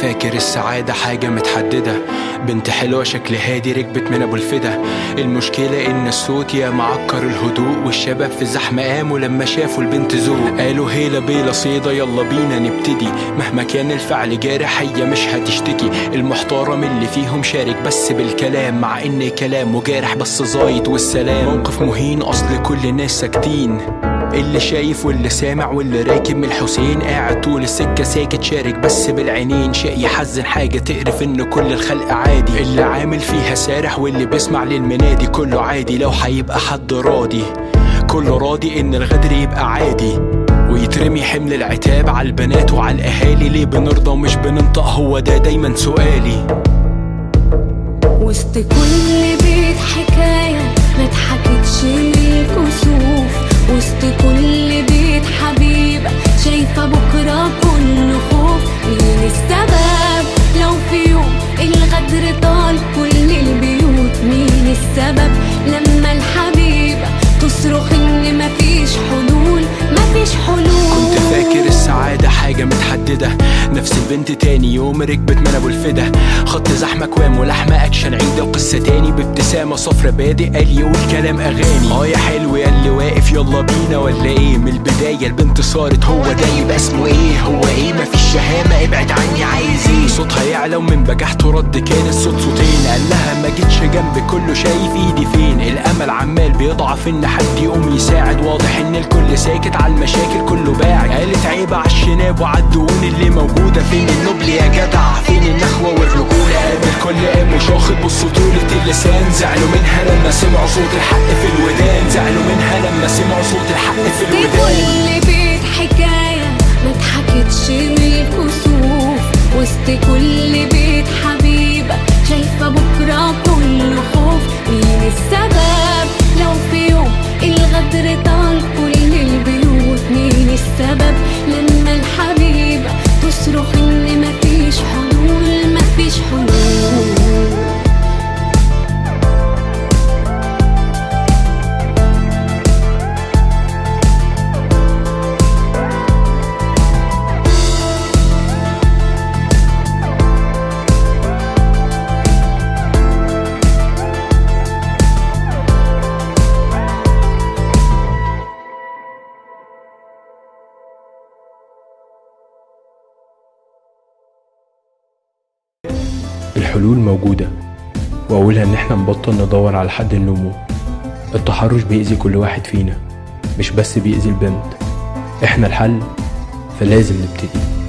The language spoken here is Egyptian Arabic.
فاكر السعادة حاجة متحددة بنت حلوة شكل هادي ركبت من ابو الفدا المشكلة ان الصوت يا معكر الهدوء والشباب في الزحمة قاموا لما شافوا البنت ذوق قالوا هيلا بيلا صيدا يلا بينا نبتدي مهما كان الفعل جارح هي مش هتشتكي المحترم اللي فيهم شارك بس بالكلام مع ان كلامه جارح بس زايد والسلام موقف مهين اصل كل الناس ساكتين اللي شايف واللي سامع واللي راكب من الحسين قاعد طول السكة ساكت شارك بس بالعينين شيء يحزن حاجة تقرف ان كل الخلق عادي اللي عامل فيها سارح واللي بيسمع للمنادي كله عادي لو هيبقى حد راضي كله راضي ان الغدر يبقى عادي ويترمي حمل العتاب على البنات وعلى الاهالي ليه بنرضى ومش بننطق هو ده دايما سؤالي وسط كل بيت حكاية ما اتحكتش الكسوف وسط كل بيت حبيبة شايفة بكرة كله خوف مين السبب لو في يوم الغدر طال كل البيوت مين السبب لما الحبيبة تصرخ ان مفيش حلول مفيش حلول كنت فاكر السعادة حاجة متحددة نفس البنت تاني يوم ركبت من ابو الفدا خط زحمة كوام ولحمة اكشن عيد القصة تاني بابتسامة صفرة بادئ قال يقول كلام اغاني اه يا حلو يا اللي واقف يلا بينا ولا ايه من البداية البنت صارت هو ده يبقى اسمه ايه هو ايه مفيش شهامة ابعد عني عايز ايه صوتها يعلى ومن بجحته رد كان الصوت صوتين قال لها ما جيتش جنبي كله شايف ايدي فين الامل عمال بيضعف ان حد يقوم يساعد واضح ان الكل ساكت على المشاكل كله باعد قالت عيب على الشناب وعلى الدهون اللي موجودة فين النبل يا جدع فين النخوة والرجولة قام الكل قام وشاخط بصوا طولة اللسان زعلوا منها لما سمعوا صوت الحق في الودان زعلوا منها لما سمعوا صوت الحق في وسط الودان كل بيت حكاية ما اتحكتش من الكسوف وسط كل بيت حبيبة شايفة بكرة كله خوف مين السبب لو في يوم الغدر طال كل البيوت مين السبب لما الحبيبة تصرخ ان مفيش حلول مفيش حلول الحلول موجودة وأولها إن إحنا نبطل ندور على حد نلومه التحرش بيأذي كل واحد فينا مش بس بيأذي البنت إحنا الحل فلازم نبتدي